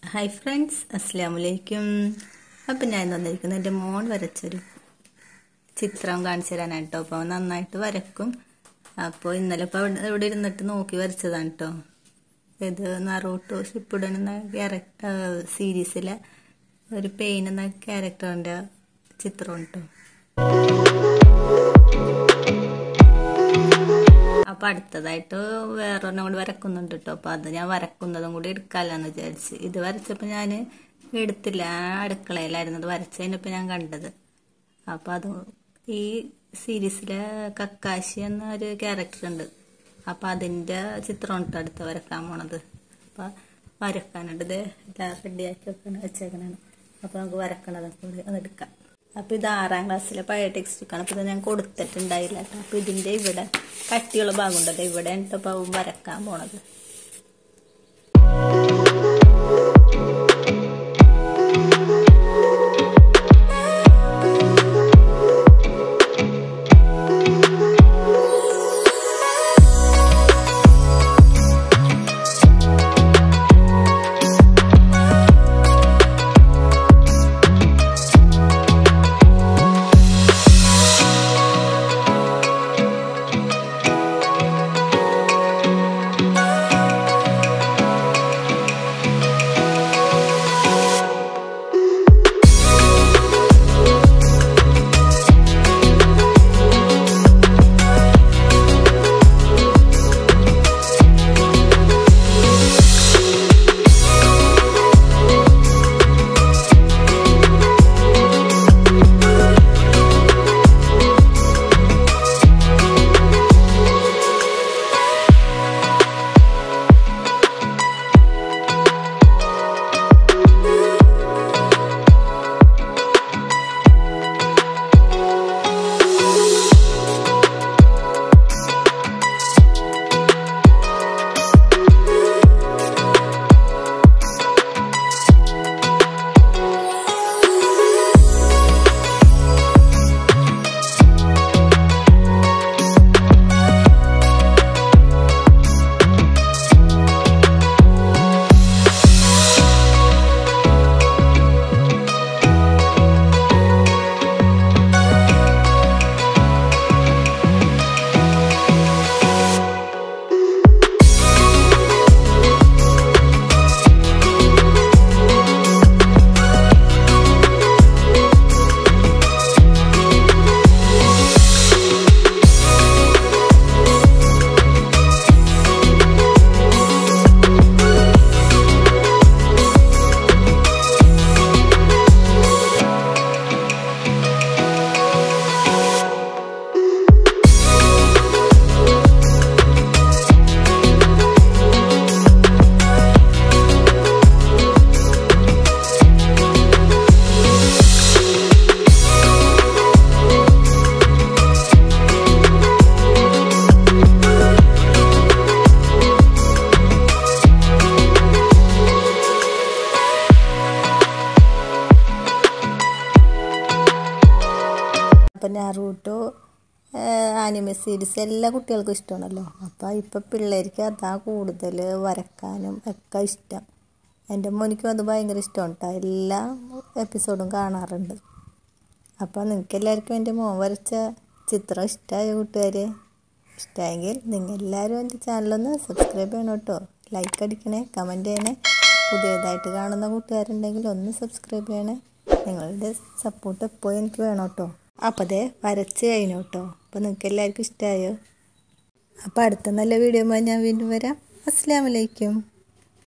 hi friends അസ്സാം വലൈക്കും അപ്പം ഞാൻ തന്നിരിക്കുന്നത് എൻ്റെ മോൻ വരച്ചൊരു ചിത്രം കാണിച്ചു തരാനാണ് കേട്ടോ അപ്പോൾ അവൻ നന്നായിട്ട് വരക്കും അപ്പോൾ ഇന്നലെ ഇപ്പോൾ ഇവിടെ ഇവിടെ ഇരുന്നിട്ട് നോക്കി വരച്ചതാണ് കേട്ടോ ഇത് നറൂട്ടോ ഷിപ്പുഡൻ എന്ന ക്യാരക്ടർ സീരീസിലെ ഒരു പെയിൻ എന്ന ക്യാരക്ടറിൻ്റെ ചിത്രം കേട്ടോ അപ്പൊ അടുത്തതായിട്ട് വേറൊരെണ്ണം കൂടി വരക്കുന്നുണ്ട് കേട്ടോ അപ്പൊ അത് ഞാൻ വരക്കുന്നതും കൂടി എടുക്കാല്ലെന്ന് വിചാരിച്ച് ഇത് വരച്ചപ്പോൾ ഞാൻ എടുത്തില്ല അടുക്കളയിലായിരുന്നു അത് വരച്ച് കഴിഞ്ഞപ്പോൾ ഞാൻ കണ്ടത് അപ്പൊ അത് ഈ സീരീസിലെ കക്കാശി എന്ന ഒരു ക്യാരക്ടർ ഉണ്ട് അപ്പൊ അതിന്റെ ചിത്രം കേട്ടോ അടുത്ത് വരക്കാൻ പോണത് അപ്പൊ വരക്കാനുണ്ട് ഇത് എല്ലാം റെഡിയാക്കി വെക്കണം വെച്ചേക്കണാണ് അപ്പൊ നമുക്ക് വരക്കണതൊക്കെ കൂടി ഒന്ന് എടുക്കാം അപ്പൊ ഇത് ആറാം ക്ലാസ്സിലെ പഴയ ടെക്സ്റ്റ് ബുക്കാണ് അപ്പൊ ഇത് ഞാൻ കൊടുത്തിട്ടുണ്ടായില്ല കേട്ടോ അപ്പൊ ഇതിന്റെ ഇവിടെ കട്ടിയുള്ള ഭാഗം ഉണ്ടല്ലോ ഇവിടെ ഇപ്പൊ വരക്കാൻ പോണത് അപ്പം നാറൂട്ടോ ആനിമ സീരീസ് എല്ലാ കുട്ടികൾക്കും ഇഷ്ടമാണല്ലോ അപ്പം ഇപ്പം പിള്ളേർക്ക് അതാ കൂടുതൽ വരക്കാനും ഒക്കെ ഇഷ്ടം എൻ്റെ മോനിക്കും അത് ഭയങ്കര ഇഷ്ടമാണ് കേട്ടോ എല്ലാ എപ്പിസോഡും കാണാറുണ്ട് അപ്പോൾ നിങ്ങൾക്ക് എല്ലാവർക്കും എൻ്റെ മോൻ വരച്ച ചിത്രം ഇഷ്ടമായ കൂട്ടുകാരെ ഇഷ്ടമായെങ്കിൽ നിങ്ങൾ എല്ലാവരും എൻ്റെ ചാനലൊന്ന് സബ്സ്ക്രൈബ് ചെയ്യണം കേട്ടോ ലൈക്ക് അടിക്കണേ കമൻറ്റ് ചെയ്യണേ പുതിയതായിട്ട് കാണുന്ന കൂട്ടുകാരുണ്ടെങ്കിൽ ഒന്ന് സബ്സ്ക്രൈബ് ചെയ്യണേ നിങ്ങളുടെ സപ്പോർട്ട് എപ്പോഴും എനിക്ക് വേണം കേട്ടോ അപ്പോൾ അതേ വരച്ച് കഴിഞ്ഞു കേട്ടോ അപ്പോൾ നിങ്ങൾക്ക് എല്ലാവർക്കും ഇഷ്ടമായോ അപ്പോൾ അടുത്ത നല്ല വീഡിയോ ഞാൻ വീണ്ടും വരാം അസ്സാം വലൈക്കും